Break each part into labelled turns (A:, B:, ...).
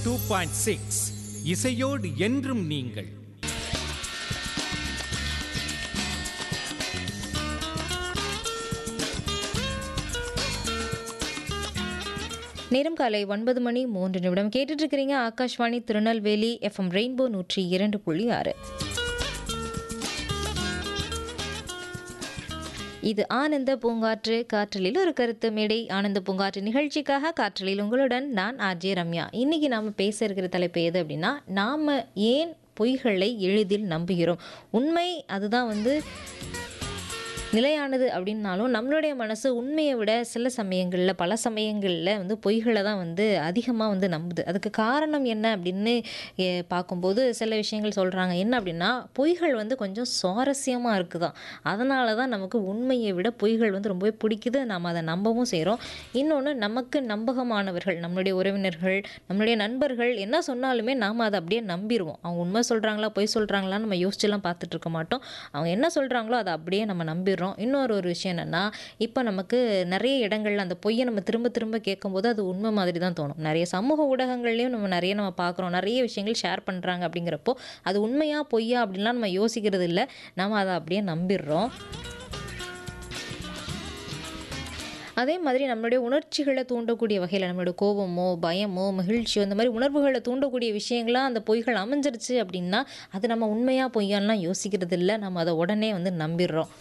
A: two point six இசையோடு என்றும் நீங்கள்
B: நேரம் காலை ஒன்பது மணி மூன்று நிமிடம் கேட்டுட்டு இருக்கிறீங்க ஆகாஷ்வாணி திருநெல்வேலி எஃப்எம் ரெயின்போ நூற்றி இரண்டு புள்ளி ஆறு இது ஆனந்த பூங்காற்று காற்றலில் ஒரு கருத்து மேடை ஆனந்த பூங்காற்று நிகழ்ச்சிக்காக காற்றலில் உங்களுடன் நான் ஆர்ஜே ரம்யா இன்னைக்கு நாம பேச இருக்கிற தலைப்பு எது அப்படின்னா நாம ஏன் பொய்களை எளிதில் நம்புகிறோம் உண்மை அதுதான் வந்து நிலையானது அப்படின்னாலும் நம்மளுடைய மனசு உண்மையை விட சில சமயங்களில் பல சமயங்களில் வந்து பொய்களை தான் வந்து அதிகமாக வந்து நம்புது அதுக்கு காரணம் என்ன அப்படின்னு எ, பார்க்கும்போது சில விஷயங்கள் சொல்கிறாங்க என்ன அப்படின்னா பொய்கள் வந்து கொஞ்சம் சுவாரஸ்யமாக இருக்குதான் அதனால தான் நமக்கு உண்மையை விட பொய்கள் வந்து ரொம்பவே பிடிக்குது நாம் அதை நம்பவும் செய்கிறோம் இன்னொன்று நமக்கு நம்பகமானவர்கள் நம்மளுடைய உறவினர்கள் நம்மளுடைய நண்பர்கள் என்ன சொன்னாலுமே நாம் அதை அப்படியே நம்பிடுவோம் அவங்க உண்மை சொல்கிறாங்களா பொய் சொல்கிறாங்களான்னு நம்ம யோசிச்சுலாம் பார்த்துட்டு இருக்க மாட்டோம் அவங்க என்ன சொல்கிறாங்களோ அதை அப்படியே நம்ம நம்பிடுறோம் இன்னொரு ஒரு விஷயம் என்னென்னா இப்போ நமக்கு நிறைய இடங்கள்ல அந்த பொய்யை நம்ம திரும்ப திரும்ப கேட்கும்போது அது உண்மை மாதிரி தான் தோணும் நிறைய சமூக ஊடகங்கள்லையும் நம்ம நிறைய நம்ம பார்க்குறோம் நிறைய விஷயங்கள் ஷேர் பண்ணுறாங்க அப்படிங்கிறப்போ அது உண்மையா பொய்யா அப்படின்லாம் நம்ம யோசிக்கிறது இல்லை நம்ம அதை அப்படியே நம்பிடுறோம் அதே மாதிரி நம்மளுடைய உணர்ச்சிகளை தூண்டக்கூடிய வகையில் நம்மளோட கோபமோ பயமோ மகிழ்ச்சியோ இந்த மாதிரி உணர்வுகளை தூண்டக்கூடிய விஷயங்களாக அந்த பொய்கள் அமைஞ்சிருச்சு அப்படின்னா அது நம்ம உண்மையா பொய்யான்லாம் யோசிக்கிறது இல்லை நம்ம அதை உடனே வந்து நம்பிடுறோம்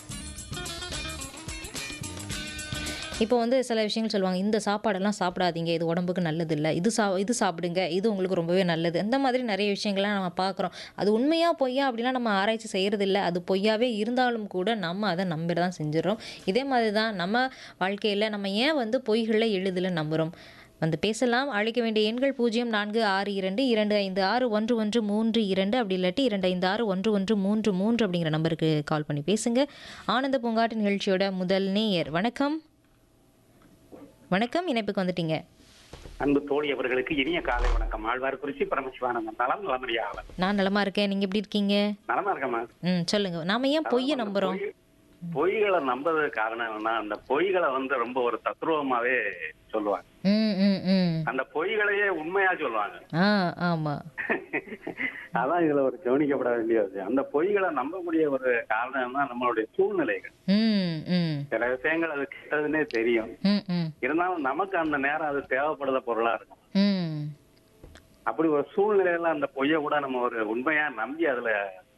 B: இப்போ வந்து சில விஷயங்கள் சொல்லுவாங்க இந்த சாப்பாடெல்லாம் சாப்பிடாதீங்க இது உடம்புக்கு நல்லது இல்லை இது சா இது சாப்பிடுங்க இது உங்களுக்கு ரொம்பவே நல்லது அந்த மாதிரி நிறைய விஷயங்கள்லாம் நம்ம பார்க்குறோம் அது உண்மையா பொய்யா அப்படின்னா நம்ம ஆராய்ச்சி செய்கிறது இல்லை அது பொய்யாவே இருந்தாலும் கூட நம்ம அதை நம்பிட தான் செஞ்சிடறோம் இதே மாதிரி தான் நம்ம வாழ்க்கையில் நம்ம ஏன் வந்து பொய்களை எளிதில் நம்புகிறோம் வந்து பேசலாம் அழைக்க வேண்டிய எண்கள் பூஜ்ஜியம் நான்கு ஆறு இரண்டு இரண்டு ஐந்து ஆறு ஒன்று ஒன்று மூன்று இரண்டு அப்படி இல்லாட்டி இரண்டு ஐந்து ஆறு ஒன்று ஒன்று மூன்று மூன்று அப்படிங்கிற நம்பருக்கு கால் பண்ணி பேசுங்க ஆனந்த பூங்காட்டு நிகழ்ச்சியோட முதல் நேயர் வணக்கம் வணக்கம் இணைப்புக்கு வந்துட்டீங்க
C: அன்பு தோழி அவர்களுக்கு இனிய காலை வணக்கம் ஆழ்வார் குறிச்சி பரமசிவானந்தம் நலம் நலமடியாக
B: நான் நலமா இருக்கேன் நீங்க எப்படி இருக்கீங்க
C: நலமா இருக்கமா
B: ம் சொல்லுங்க நாம ஏன் பொய்யை நம்புறோம்
C: பொய்களை நம்புறதுக்கு காரணம் என்னன்னா அந்த பொய்களை வந்து ரொம்ப ஒரு தத்ரூபமாவே சொல்லுவாங்க
B: ம் ம் ம்
C: அந்த பொய்களையே உண்மையா சொல்லுவாங்க
B: ஆ ஆமா
C: அதான் இதுல ஒரு கவனிக்கப்பட வேண்டிய விஷயம் அந்த பொய்களை நம்பக்கூடிய ஒரு காரணம் தான் நம்மளுடைய சூழ்நிலைகள்
B: ம் ம்
C: சில விஷயங்கள் அது கெட்டதுன்னே தெரியும்
B: ம் ம்
C: இருந்தாலும் நமக்கு அந்த நேரம் அது தேவைப்படுற பொருளா இருக்கும்
B: ம்
C: அப்படி ஒரு சூழ்நிலையில அந்த பொய்யை கூட நம்ம ஒரு உண்மையா நம்பி அதுல